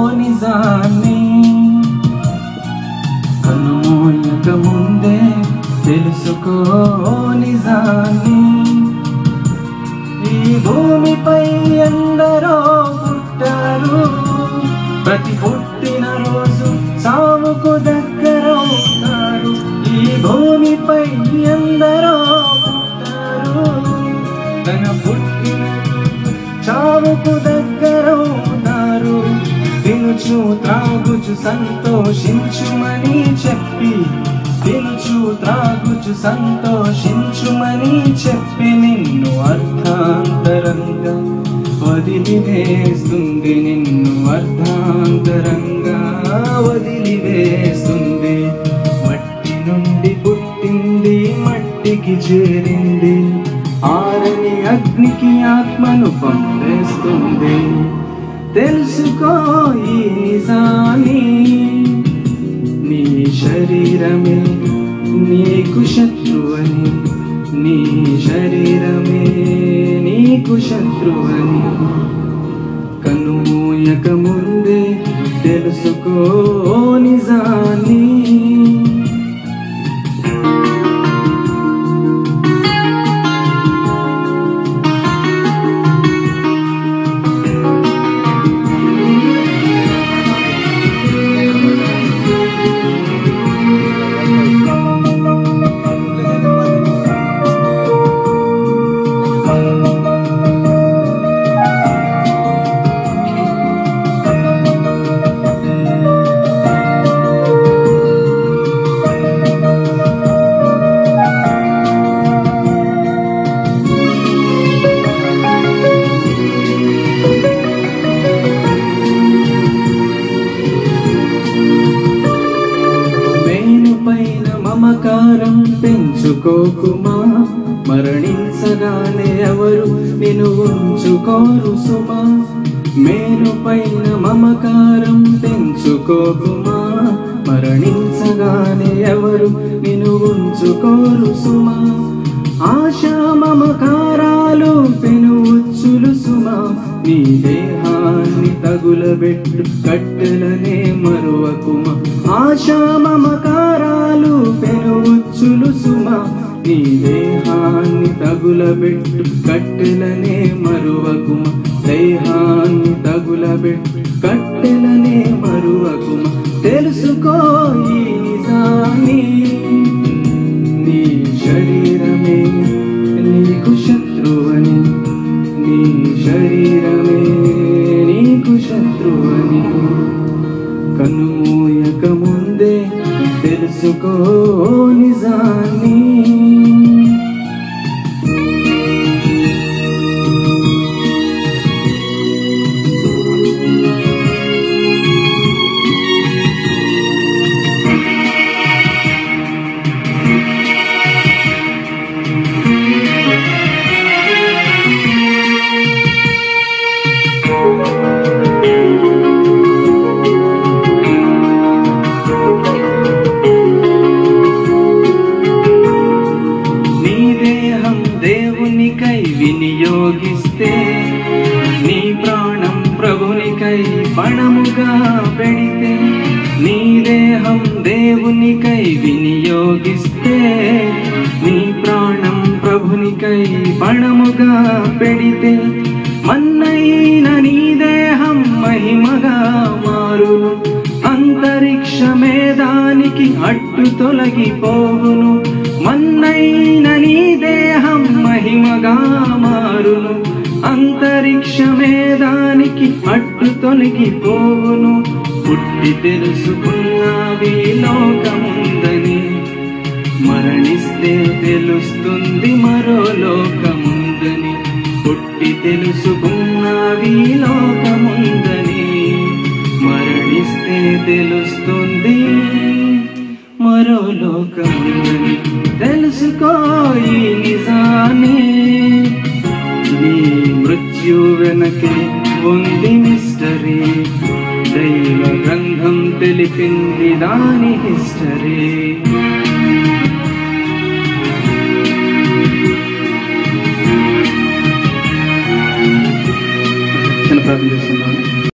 నిజాన్ని కనుమూయక ముందే తెలుసుకో నిజాన్ని ఈ భూమిపై ఎందరో పుట్టారు ప్రతి పుట్టిన రోజు సావుకు దగ్గరవుతారు ఈ భూమిపై ఎందరో పుట్టారు తన పుట్టిన రోజు చావుకు దగ్గరవుతారు తినుచు త్రాగుచు సంతోషించుమని చెప్పి తినుచు త్రాగుచు సంతోషించుమని చెప్పి నిన్ను అర్థాంతరంగా వదిలివేస్తుంది నిన్ను అర్థాంతరంగా వదిలివేస్తుంది మట్టి నుండి పుట్టింది మట్టికి చేరింది ఆరని అగ్నికి ఆత్మను పంపేస్తుంది తెలుసుకో ఈ నిజాన్ని నీ శరీరమే నీకు శత్రువని నీ శరీరమే నీకు శత్రువని కనుమూయక ముందే తెలుసుకో నిజాన్ని మేను పైన మమకారం పెంచుకోకుమా మరణించగానే ఎవరు నిన్ను ఉంచుకోరు సుమా మేను పైన మమకారం పెంచుకోకుమా మరణించగానే ఎవరు నిన్ను ఉంచుకోరు సుమా ఆశా మమకారాలు పెను ఉచ్చులు సుమా నీ దేహాన్ని తగులబెట్టు కట్టెలనే మరువకుమ ఆశా మమకారాలు పెను ఉచ్చులు సుమా నీ దేహాన్ని తగులబెట్టు కట్టెలనే మరువకుమ దేహాన్ని తగులబెట్టు కట్టెలనే మరువకుమ తెలుసుకో ఈ నిజాన్ని నీ శరీరమే నీకు శత్రువని నీ శరీరమే నీకు శత్రువని కనుమూయక ముందే తెలుసుకో నిజాన్ని నీ దేహం దేవునికై వినియోగిస్తే నీ ప్రాణం ప్రభునికై పణముగా పెడితే నీ దేహం దేవునికై వినియోగిస్తే నీ ప్రాణం ప్రభునికై పణముగా పెడితే మన్నైన నీ దేహం మహిమగా మారును అంతరిక్షమే దానికి అడ్డు తొలగిపోవును మన్నైన నీ దేహం మహిమగా మారును అంతరిక్షమే దానికి అడ్డు తొలగిపోవును పుట్టి తెలుసుకున్నావి లోకముందని మరణిస్తే తెలుస్తుంది మరో లోకముందని పుట్టి తెలుసుకున్నావి లోకముందని మరణిస్తే తెలుస్తుంది మరో లోకముందని తెలుసుకో ఈ నిజాన్ని నీ మృత్యు వెనకే ఉంది మిస్టరీ దైవ గ్రంథం తెలిపింది దాని హిస్టరీ